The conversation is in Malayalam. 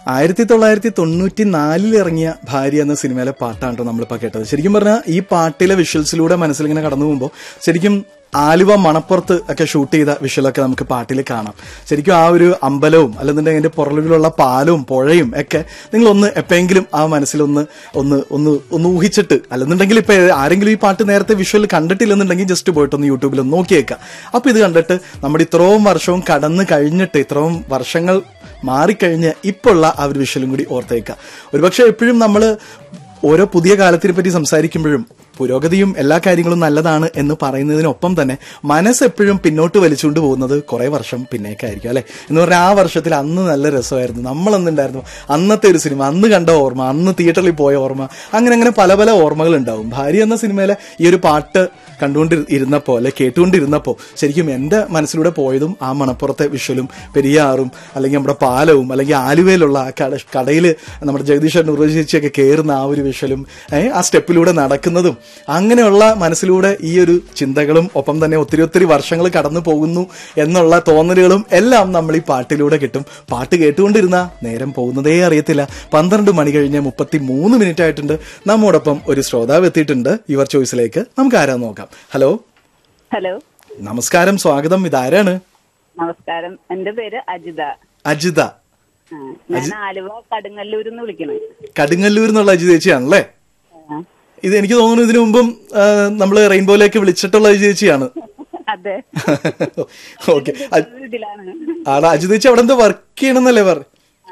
ആയിരത്തി തൊള്ളായിരത്തി തൊണ്ണൂറ്റി നാലിൽ ഇറങ്ങിയ ഭാര്യ എന്ന സിനിമയിലെ പാട്ടാണ് കേട്ടോ നമ്മളിപ്പോൾ കേട്ടത് ശരിക്കും പറഞ്ഞാൽ ഈ പാട്ടിലെ വിഷ്വൽസിലൂടെ മനസ്സിലിങ്ങനെ കടന്നു പോകുമ്പോൾ ശരിക്കും ആലുവ മണപ്പുറത്ത് ഒക്കെ ഷൂട്ട് ചെയ്ത വിഷ്വലൊക്കെ നമുക്ക് പാട്ടിൽ കാണാം ശരിക്കും ആ ഒരു അമ്പലവും അല്ലെന്നുണ്ടെങ്കിൽ അതിന്റെ പുറകിലുള്ള പാലവും പുഴയും ഒക്കെ നിങ്ങളൊന്ന് എപ്പോഴെങ്കിലും ആ മനസ്സിലൊന്ന് ഒന്ന് ഒന്ന് ഒന്ന് ഊഹിച്ചിട്ട് അല്ലെന്നുണ്ടെങ്കിൽ ഇപ്പൊ ആരെങ്കിലും ഈ പാട്ട് നേരത്തെ വിഷ്വൽ കണ്ടിട്ടില്ലെന്നുണ്ടെങ്കിൽ ജസ്റ്റ് പോയിട്ട് ഒന്ന് യൂട്യൂബിൽ ഒന്ന് നോക്കിയേക്കാം അപ്പൊ ഇത് കണ്ടിട്ട് നമ്മുടെ ഇത്രയും വർഷവും കടന്നു കഴിഞ്ഞിട്ട് ഇത്രയും വർഷങ്ങൾ മാറിക്കഴിഞ്ഞ് ഇപ്പോൾ ഉള്ള ആ ഒരു വിഷ്വലും കൂടി ഓർത്തേക്കാം ഒരുപക്ഷെ എപ്പോഴും നമ്മൾ ഓരോ പുതിയ കാലത്തിനെ പറ്റി സംസാരിക്കുമ്പോഴും പുരോഗതിയും എല്ലാ കാര്യങ്ങളും നല്ലതാണ് എന്ന് പറയുന്നതിനൊപ്പം തന്നെ മനസ്സെപ്പോഴും പിന്നോട്ട് വലിച്ചുകൊണ്ട് പോകുന്നത് കുറെ വർഷം പിന്നേക്കായിരിക്കും അല്ലെ എന്ന് പറഞ്ഞാൽ ആ വർഷത്തിൽ അന്ന് നല്ല രസമായിരുന്നു നമ്മൾ അന്നുണ്ടായിരുന്നു അന്നത്തെ ഒരു സിനിമ അന്ന് കണ്ട ഓർമ്മ അന്ന് തിയേറ്ററിൽ പോയ ഓർമ്മ അങ്ങനെ അങ്ങനെ പല പല ഓർമ്മകൾ ഉണ്ടാവും ഭാര്യ എന്ന സിനിമയിലെ ഈ ഒരു പാട്ട് കണ്ടുകൊണ്ട് ഇരുന്നപ്പോ അല്ലെ കേട്ടുകൊണ്ടിരുന്നപ്പോ ശരിക്കും എന്റെ മനസ്സിലൂടെ പോയതും ആ മണപ്പുറത്തെ വിഷ്വലും പെരിയാറും അല്ലെങ്കിൽ നമ്മുടെ പാലവും അല്ലെങ്കിൽ ആലുവയിലുള്ള ആ കട കടയിൽ നമ്മുടെ ജഗദീഷ് നുറജി ചേച്ചിയൊക്കെ കയറുന്ന ആ ഒരു വിഷ്വലും ഏഹ് ആ സ്റ്റെപ്പിലൂടെ നടക്കുന്നതും അങ്ങനെയുള്ള മനസ്സിലൂടെ ഈ ഒരു ചിന്തകളും ഒപ്പം തന്നെ ഒത്തിരി ഒത്തിരി വർഷങ്ങൾ കടന്നു പോകുന്നു എന്നുള്ള തോന്നലുകളും എല്ലാം നമ്മൾ ഈ പാട്ടിലൂടെ കിട്ടും പാട്ട് കേട്ടുകൊണ്ടിരുന്ന നേരം പോകുന്നതേ അറിയത്തില്ല പന്ത്രണ്ട് മണി കഴിഞ്ഞ് മുപ്പത്തി മൂന്ന് മിനിറ്റ് ആയിട്ടുണ്ട് നമ്മോടൊപ്പം ഒരു ശ്രോതാവ് എത്തിയിട്ടുണ്ട് യുവർ ചോയ്സിലേക്ക് നമുക്ക് ആരാ നോക്കാം ഹലോ ഹലോ നമസ്കാരം സ്വാഗതം ഇതാരാണ് നമസ്കാരം എന്റെ പേര് അജിത അജിത ആ, ഞാൻ ആലുവ കടുങ്ങല്ലൂരിൽ നിന്ന് വിളിക്കണേ കടുങ്ങല്ലൂർ എന്നുള്ള അജിത ചേച്ചിയാണല്ലേ ആ, ഇത് എനിക്ക് തോന്നുന്നു ഇതിനു മുമ്പും നമ്മൾ റെയിൻബോയിലേക്ക് വിളിച്ചിട്ടുള്ള അജിത ചേച്ചിയാണ് അതെ ഓക്കെ ഇതിലാണ് ആടാ അജിത ചേച്ചി അവിടെ എന്താ വർക്ക് ചെയ്യണമെന്നല്ലേ പറ